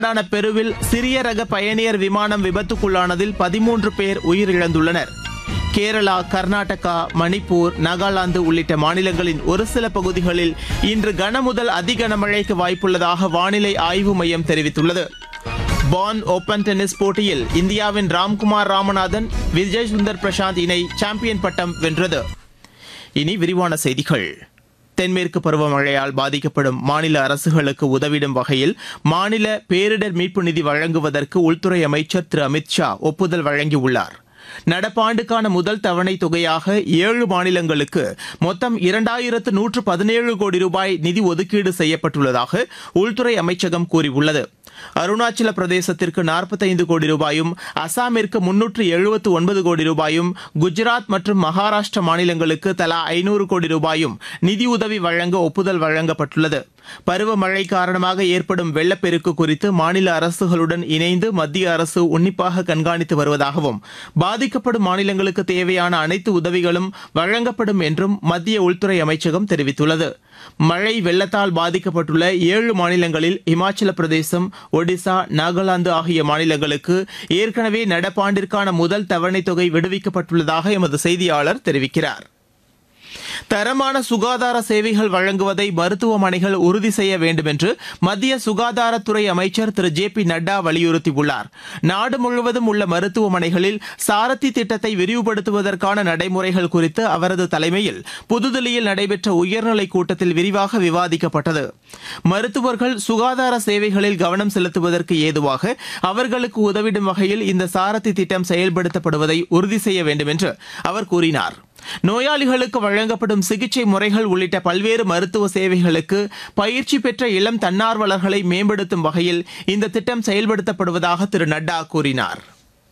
ான பெருவில் சிறிய ரக பயணியர் விமானம் விபத்துக்குள்ளானதில் பதிமூன்று பேர் உயிரிழந்துள்ளனர் கேரளா கர்நாடகா மணிப்பூர் நாகாலாந்து உள்ளிட்ட மாநிலங்களின் ஒரு சில பகுதிகளில் இன்று கனமுதல் அதி கனமழைக்கு வாய்ப்புள்ளதாக வானிலை ஆய்வு மையம் தெரிவித்துள்ளது பான் ஓபன் டென்னிஸ் போட்டியில் இந்தியாவின் ராம்குமார் ராமநாதன் விஜய் சுந்தர் பிரசாந்த் இணை சாம்பியன் பட்டம் வென்றது இனி விரிவான செய்திகள் தென்மேற்கு பருவமழையால் பாதிக்கப்படும் மாநில அரசுகளுக்கு உதவிடும் வகையில் மாநில பேரிடர் மீட்பு நிதி வழங்குவதற்கு உள்துறை அமைச்சர் திரு அமித் ஷா ஒப்புதல் வழங்கியுள்ளார் நடப்பாண்டுக்கான முதல் தவணை தொகையாக ஏழு மாநிலங்களுக்கு மொத்தம் இரண்டாயிரத்து நூற்று பதினேழு கோடி ரூபாய் நிதி ஒதுக்கீடு செய்யப்பட்டுள்ளதாக உள்துறை அமைச்சகம் கூறியுள்ளது அருணாச்சல பிரதேசத்திற்கு நாற்பத்தைந்து கோடி ரூபாயும் அசாமிற்கு முன்னூற்று எழுபத்து ஒன்பது கோடி ரூபாயும் குஜராத் மற்றும் மகாராஷ்டிரா மாநிலங்களுக்கு தலா ஐநூறு கோடி ரூபாயும் நிதியுதவி வழங்க ஒப்புதல் வழங்கப்பட்டுள்ளது பருவமழை காரணமாக ஏற்படும் வெள்ளப்பெருக்கு குறித்து மாநில அரசுகளுடன் இணைந்து மத்திய அரசு உன்னிப்பாக கண்காணித்து வருவதாகவும் பாதிக்கப்படும் மாநிலங்களுக்கு தேவையான அனைத்து உதவிகளும் வழங்கப்படும் என்றும் மத்திய உள்துறை அமைச்சகம் தெரிவித்துள்ளது மழை வெள்ளத்தால் பாதிக்கப்பட்டுள்ள ஏழு மாநிலங்களில் இமாச்சல பிரதேசம் ஒடிசா நாகாலாந்து ஆகிய மாநிலங்களுக்கு ஏற்கனவே நடப்பாண்டிற்கான முதல் தவணைத் தொகை விடுவிக்கப்பட்டுள்ளதாக எமது செய்தியாளர் தெரிவிக்கிறார் தரமான சுகாதார சேவைகள் வழங்குவதை மருத்துவமனைகள் உறுதி செய்ய வேண்டும் என்று மத்திய சுகாதாரத்துறை அமைச்சர் திரு ஜே பி நட்டா வலியுறுத்தியுள்ளார் நாடு முழுவதும் உள்ள மருத்துவமனைகளில் சாரதி திட்டத்தை விரிவுபடுத்துவதற்கான நடைமுறைகள் குறித்து அவரது தலைமையில் புதுதில்லியில் நடைபெற்ற உயர்நிலைக் கூட்டத்தில் விரிவாக விவாதிக்கப்பட்டது மருத்துவர்கள் சுகாதார சேவைகளில் கவனம் செலுத்துவதற்கு ஏதுவாக அவர்களுக்கு உதவிடும் வகையில் இந்த சாரதி திட்டம் செயல்படுத்தப்படுவதை உறுதி செய்ய வேண்டும் என்று அவர் கூறினார் நோயாளிகளுக்கு வழங்கப்படும் சிகிச்சை முறைகள் உள்ளிட்ட பல்வேறு மருத்துவ சேவைகளுக்கு பயிற்சி பெற்ற இளம் தன்னார்வலர்களை மேம்படுத்தும் வகையில் இந்த திட்டம் செயல்படுத்தப்படுவதாக திரு நட்டா கூறினார்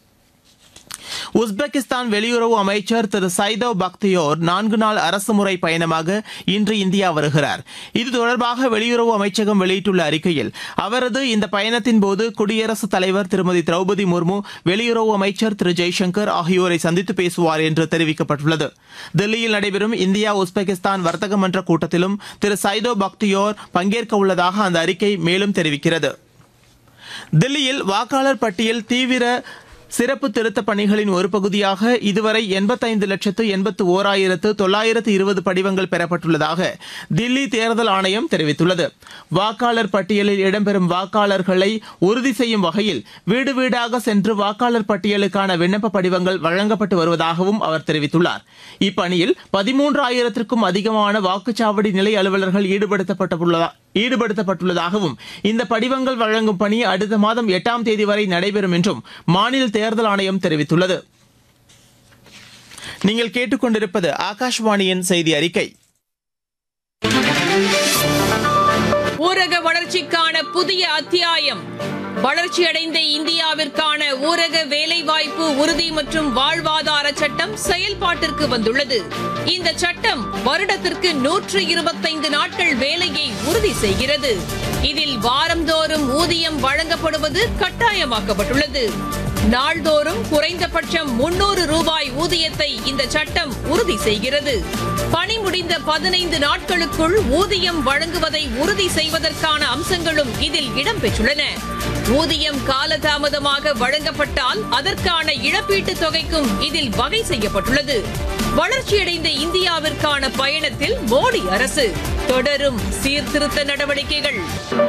உஸ்பெகிஸ்தான் வெளியுறவு அமைச்சர் திரு சைதவ் பக்தியோர் நான்கு நாள் அரசுமுறை பயணமாக இன்று இந்தியா வருகிறார் இது தொடர்பாக வெளியுறவு அமைச்சகம் வெளியிட்டுள்ள அறிக்கையில் அவரது இந்த பயணத்தின் போது குடியரசுத் தலைவர் திருமதி திரௌபதி முர்மு வெளியுறவு அமைச்சர் திரு ஜெய்சங்கர் ஆகியோரை சந்தித்து பேசுவார் என்று தெரிவிக்கப்பட்டுள்ளது தில்லியில் நடைபெறும் இந்தியா உஸ்பெகிஸ்தான் வர்த்தக மன்ற கூட்டத்திலும் திரு சைதோ பக்தியோர் பங்கேற்க உள்ளதாக அந்த அறிக்கை மேலும் தெரிவிக்கிறது தில்லியில் வாக்காளர் பட்டியல் தீவிர சிறப்பு திருத்தப் பணிகளின் ஒரு பகுதியாக இதுவரை எண்பத்தைந்து லட்சத்து எண்பத்து ஓராயிரத்து தொள்ளாயிரத்து இருபது படிவங்கள் பெறப்பட்டுள்ளதாக தில்லி தேர்தல் ஆணையம் தெரிவித்துள்ளது வாக்காளர் பட்டியலில் இடம்பெறும் வாக்காளர்களை உறுதி செய்யும் வகையில் வீடு வீடாக சென்று வாக்காளர் பட்டியலுக்கான விண்ணப்ப படிவங்கள் வழங்கப்பட்டு வருவதாகவும் அவர் தெரிவித்துள்ளார் இப்பணியில் பதிமூன்றாயிரத்திற்கும் அதிகமான வாக்குச்சாவடி நிலை அலுவலர்கள் ஈடுபடுத்தப்பட்டுள்ளதா ஈடுபடுத்தப்பட்டுள்ளதாகவும் இந்த படிவங்கள் வழங்கும் பணி அடுத்த மாதம் எட்டாம் தேதி வரை நடைபெறும் என்றும் மாநில தேர்தல் ஆணையம் தெரிவித்துள்ளது நீங்கள் கேட்டுக்கொண்டிருப்பது ஆகாஷ்வாணியின் செய்தி அறிக்கை ஊரக வளர்ச்சிக்கான புதிய அத்தியாயம் வளர்ச்சியடைந்த இந்தியாவிற்கான ஊரக வேலைவாய்ப்பு உறுதி மற்றும் வாழ்வாதார சட்டம் செயல்பாட்டிற்கு வந்துள்ளது இந்த சட்டம் வருடத்திற்கு நூற்று இருபத்தைந்து நாட்கள் வேலையை உறுதி செய்கிறது இதில் வாரந்தோறும் ஊதியம் வழங்கப்படுவது கட்டாயமாக்கப்பட்டுள்ளது நாள்தோறும் குறைந்தபட்சம் முன்னூறு ரூபாய் ஊதியத்தை இந்த சட்டம் உறுதி செய்கிறது பணி முடிந்த பதினைந்து நாட்களுக்குள் ஊதியம் வழங்குவதை உறுதி செய்வதற்கான அம்சங்களும் இதில் இடம்பெற்றுள்ளன ஊதியம் காலதாமதமாக வழங்கப்பட்டால் அதற்கான இழப்பீட்டுத் தொகைக்கும் இதில் வகை செய்யப்பட்டுள்ளது வளர்ச்சியடைந்த இந்தியாவிற்கான பயணத்தில் மோடி அரசு தொடரும் சீர்திருத்த நடவடிக்கைகள்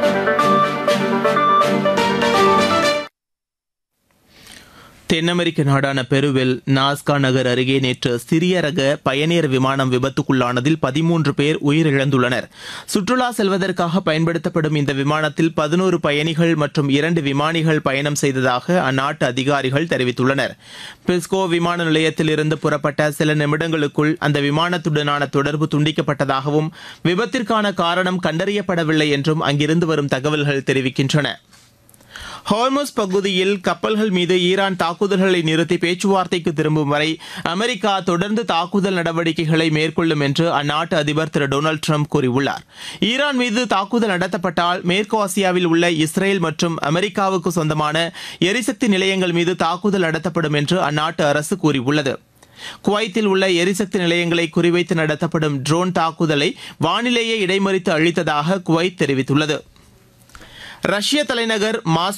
தென் அமெரிக்க நாடான பெருவில் நாஸ்கா நகர் அருகே நேற்று சிறிய ரக பயணியர் விமானம் விபத்துக்குள்ளானதில் பதிமூன்று பேர் உயிரிழந்துள்ளனர் சுற்றுலா செல்வதற்காக பயன்படுத்தப்படும் இந்த விமானத்தில் பதினோரு பயணிகள் மற்றும் இரண்டு விமானிகள் பயணம் செய்ததாக அந்நாட்டு அதிகாரிகள் தெரிவித்துள்ளனர் பிஸ்கோ விமான நிலையத்தில் இருந்து புறப்பட்ட சில நிமிடங்களுக்குள் அந்த விமானத்துடனான தொடர்பு துண்டிக்கப்பட்டதாகவும் விபத்திற்கான காரணம் கண்டறியப்படவில்லை என்றும் அங்கிருந்து வரும் தகவல்கள் தெரிவிக்கின்றன ஹார்மஸ் பகுதியில் கப்பல்கள் மீது ஈரான் தாக்குதல்களை நிறுத்தி பேச்சுவார்த்தைக்கு திரும்பும் வரை அமெரிக்கா தொடர்ந்து தாக்குதல் நடவடிக்கைகளை மேற்கொள்ளும் என்று அந்நாட்டு அதிபர் திரு டொனால்டு ட்ரம்ப் கூறியுள்ளார் ஈரான் மீது தாக்குதல் நடத்தப்பட்டால் மேற்கு ஆசியாவில் உள்ள இஸ்ரேல் மற்றும் அமெரிக்காவுக்கு சொந்தமான எரிசக்தி நிலையங்கள் மீது தாக்குதல் நடத்தப்படும் என்று அந்நாட்டு அரசு கூறியுள்ளது குவைத்தில் உள்ள எரிசக்தி நிலையங்களை குறிவைத்து நடத்தப்படும் ட்ரோன் தாக்குதலை வானிலேயே இடைமறித்து அழித்ததாக குவைத் தெரிவித்துள்ளது ரஷ்ய தலைநகர் மாஸ்